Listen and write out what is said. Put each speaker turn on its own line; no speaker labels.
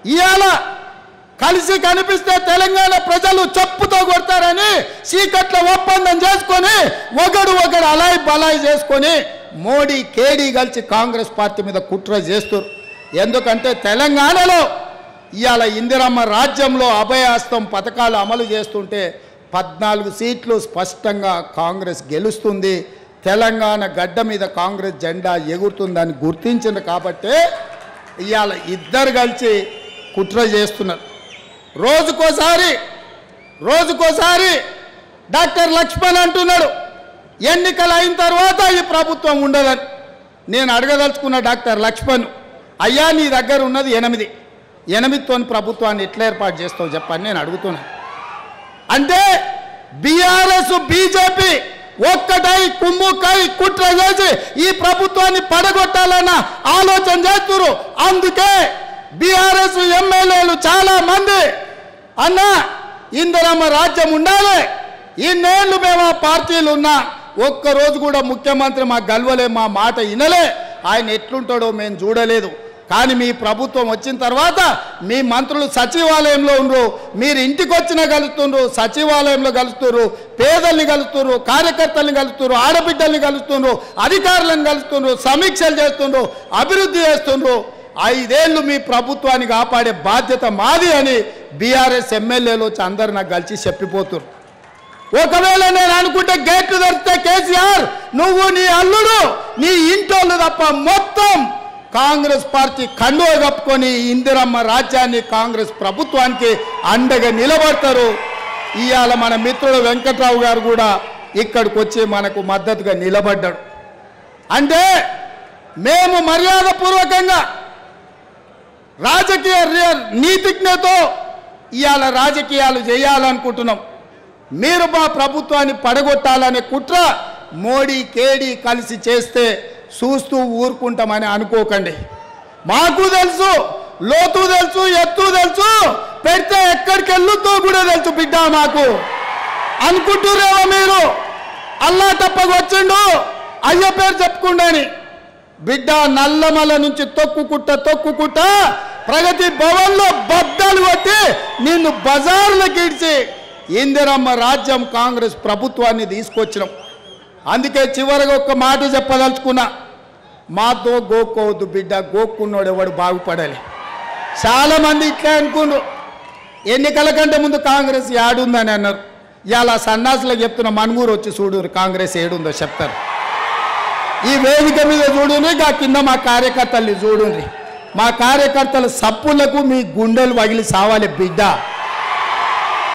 ఇవాళ కలిసి కనిపిస్తే తెలంగాణ ప్రజలు చెప్పుతో కొడతారని చీకట్ల ఒప్పందం చేసుకొని ఒకడు ఒకడు అలాయ్ బలాయ్ చేసుకొని మోడీ కేడీ కలిసి కాంగ్రెస్ పార్టీ మీద కుట్ర చేస్తారు ఎందుకంటే తెలంగాణలో ఇవాళ ఇందిరమ్మ రాజ్యంలో అభయాస్తం పథకాలు అమలు చేస్తుంటే పద్నాలుగు సీట్లు స్పష్టంగా కాంగ్రెస్ గెలుస్తుంది తెలంగాణ గడ్డ మీద కాంగ్రెస్ జెండా ఎగురుతుందని గుర్తించింది కాబట్టే ఇవాళ ఇద్దరు కలిసి కుట్ర చేస్తున్నారు రోజుకోసారి రోజుకోసారి డాక్టర్ లక్ష్మణ్ అంటున్నాడు ఎన్నికలు అయిన తర్వాత ఈ ప్రభుత్వం ఉండదని నేను అడగదలుచుకున్న డాక్టర్ లక్ష్మణ్ అయ్యా నీ దగ్గర ఉన్నది ఎనిమిది ఎనిమిదితో ప్రభుత్వాన్ని ఎట్లా ఏర్పాటు చేస్తావు చెప్పని నేను అడుగుతున్నాను అంటే బీఆర్ఎస్ బీజేపీ ఒక్కటై కుమ్ముకై కుట్ర చేసి ఈ ప్రభుత్వాన్ని పడగొట్టాలన్న ఆలోచన చేస్తున్నారు అందుకే బీఆర్ఎస్ ఎమ్మెల్యేలు చాలా మంది అన్న ఇందిరమ్మ రాజ్యం ఉండాలి ఇన్నేళ్ళు మేము ఆ పార్టీలు ఉన్నా ఒక్కరోజు కూడా ముఖ్యమంత్రి మా గల్వలే మా మాట వినలే ఆయన ఎట్లుంటాడో మేము చూడలేదు కానీ మీ ప్రభుత్వం వచ్చిన తర్వాత మీ మంత్రులు సచివాలయంలో ఉండరు మీరు ఇంటికి వచ్చినా కలుస్తుండ్రు సచివాలయంలో కలుస్తున్నారు పేదల్ని కలుస్తున్నారు కార్యకర్తల్ని కలుస్తున్నారు ఆడబిడ్డల్ని కలుస్తున్నారు అధికారులను కలుస్తున్నారు సమీక్షలు చేస్తుండ్రు అభివృద్ధి చేస్తుండ్రు ఐదేళ్లు మీ ప్రభుత్వాన్ని కాపాడే బాధ్యత మాది అని బీఆర్ఎస్ ఎమ్మెల్యేలు వచ్చి అందరు నాకు కలిసి చెప్పిపోతున్నారు ఒకవేళ నేను అనుకుంటే గేట్లు తెరిస్తే కేసీఆర్ నువ్వు నీ అల్లుడు నీ ఇంటోళ్ళు తప్ప మొత్తం కాంగ్రెస్ పార్టీ కండువ కప్పుకొని ఇందిరమ్మ రాజ్యాన్ని కాంగ్రెస్ ప్రభుత్వానికి అండగా నిలబడతారు ఇవాళ మన మిత్రుడు వెంకట్రావు గారు కూడా ఇక్కడికి వచ్చి మనకు మద్దతుగా నిలబడ్డాడు అంటే మేము మర్యాదపూర్వకంగా రాజకీయ రి- నీతిజ్ఞతో ఇవాళ రాజకీయాలు చేయాలనుకుంటున్నాం మీరు మా ప్రభుత్వాన్ని పడగొట్టాలనే కుట్ర మోడీ కేడీ కలిసి చేస్తే చూస్తూ ఊరుకుంటామని అనుకోకండి మాకు తెలుసు లోతు తెలుసు ఎత్తు తెలుసు పెడితే ఎక్కడికి వెళ్ళుతో కూడా తెలుసు బిడ్డ మాకు అనుకుంటున్నారేమో మీరు అల్లా తప్పకు వచ్చిండు అయ్య పేరు చెప్పుకుండని బిడ్డ నల్లమల నుంచి తొక్కుకుంటా తొక్కుకుంటా ప్రగతి భవన్లో బద్దలు కొట్టి నిన్ను బజార్లకు ఇడిచి ఇందిరమ్మ రాజ్యం కాంగ్రెస్ ప్రభుత్వాన్ని తీసుకొచ్చినాం అందుకే చివరిగా ఒక్క మాట చెప్పదలుచుకున్నా మాతో గోక్కోవద్దు బిడ్డ గోక్కున్నోడు ఎవడు బాగుపడాలి చాలా మంది ఇట్లే అనుకున్నారు ఎన్నికల కంటే ముందు కాంగ్రెస్ ఏడుందని అన్నారు ఇలా సన్నాసులకు చెప్తున్న మనుగూరు వచ్చి చూడు కాంగ్రెస్ ఏడుందో చెప్తారు ఈ వేదిక మీద చూడుని గా కింద మా కార్యకర్తల్ని చూడుండ్రి మా కార్యకర్తల సప్పులకు మీ గుండెలు పగిలి సావాలి బిడ్డ